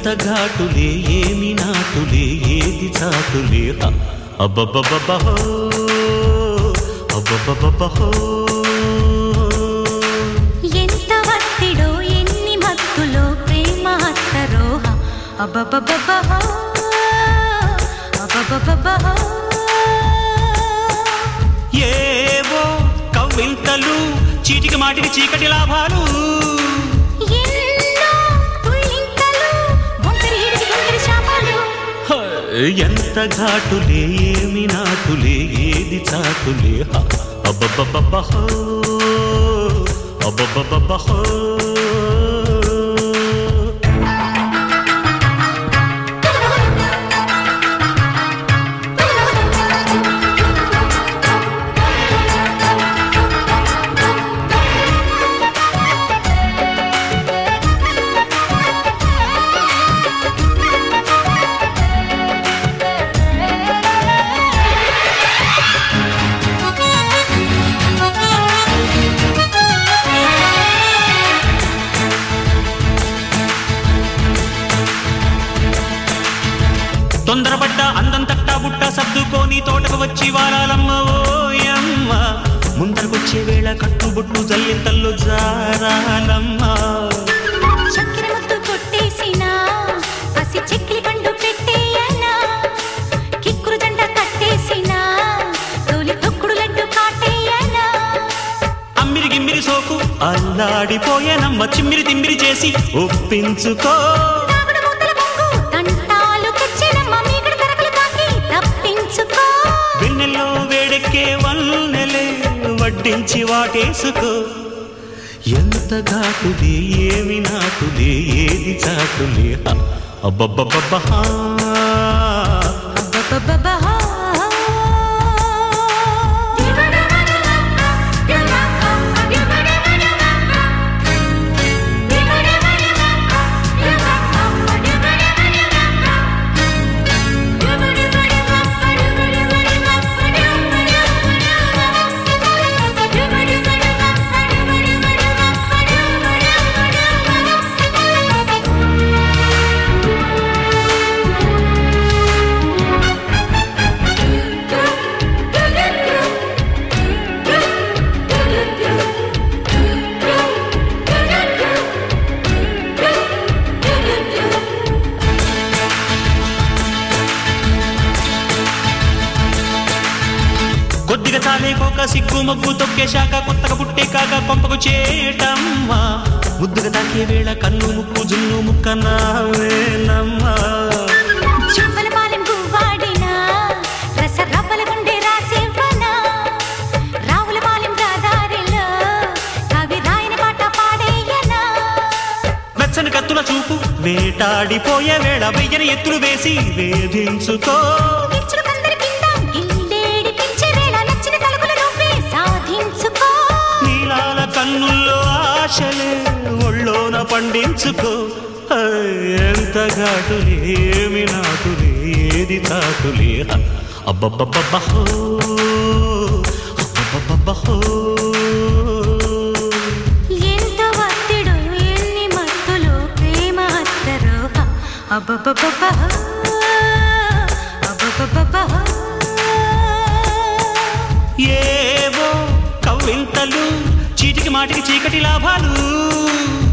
ఎంత ఘాటులే ఏమి నాటులే ఏది చాటులే హ. అబ్బబ్బబ్బబ్బహో అబ్బబ్బబ్బబ్బహో ఎంత వత్తిడో ఎన్ని మత్తులో ప్రేమ హత్తరోహ అబ్బబ్బబ్బబ్బహో అబ్బబ్బబ్బబ్బహో ఏవో కవ్వింతలు చీటికి మాటికి చీకటి లాభాలు ఎన్నో తుళ్ళింతలు ఒంటరి ఈడికి ఒంటరి శాపాలు హ, ఎంత ఘాటులే ఏమి నాటులే ఏది చాటులే హ. అబ్బబ్బబ్బబ్బహో అబ్బబ్బబ్బబ్బహో తొందరపడ్డ అందం తట్టా బుట్ట సర్దుకోని తోటకు వచ్చి వారాలమ్మ ఓయమ్మ ముందరకొచ్చే వేళ కట్టుబొట్టు జల్లింతల్లో జారాలమ్మ చక్కెర ముద్దు కొట్టేసినా పసి చెక్కిలి పండు పెట్టేయనా కిక్కురు జంట కట్టేసినా తోలి తొక్కుడు లడ్డు కాటేయనా అమ్మిరి గిమ్మిరి సోకు అల్లాడిపోయేనమ్మ చిమ్మిరి తిమ్మిరి చేసి ఒప్పించుకో తాగుడు మూతల పొంగు తంటాలు తెచ్చినమ్మ మీగడ తరకలు తాకి తప్పించుకో వెన్నెల్లో వేడెక్కే వన్నెలే వడ్డించి వాటేసుకో ఎంత ఘాటుది ఏమి నాటుది ఏది చాటులే హ. అబ్బబ్బబ్బబ్బహా అబ్బబ్బబ్బబ్బహా. కొద్దిగా చాలేకోక సిగ్గు మొగ్గు తొక్కేశాక కొత్తగా పుట్టే కాక కొంపకు చేటమ్మా ముద్దుగా తాకే వేళ కన్ను ముక్కు జున్ను ముక్క నావేనమ్మా చువ్వల పాలెం గువ్వాడినా, రస రవ్వల గుండె రాసివ్వనా? రావుల పాలెం రాదారిలో, కవి రాయని పాట పాడేయనా? వెచ్చని కత్తుల చూపు వేటాడిపోయే వేళ వెయ్యని ఎత్తులు వేసి వేధించుకో పిచ్చులు కందరి కింద, గిల్లేడి పెంచే వేళ నచ్చిన తలుపులు నువ్వే సాధించుకో. నీలాల కన్నుల్లో ఆశలే ఒళ్ళోన పండించుకో హై, ఎంత ఘాటులే ఏమి నాటులే ఏది తాటులే హ. అబ్బబ్బబ్బబ్బహో అబ్బబ్బబ్బబ్బహో ఎంత ఒత్తిడో, ఎన్ని మత్తులో ప్రేమ అత్తరోహ. అబ్బబ్బబ్బబ్బహ. అబ్బబ్బబ్బబ్బహ. ఏవో కవ్వింతలు చీటికి మాటికి చీకటి లాభాలు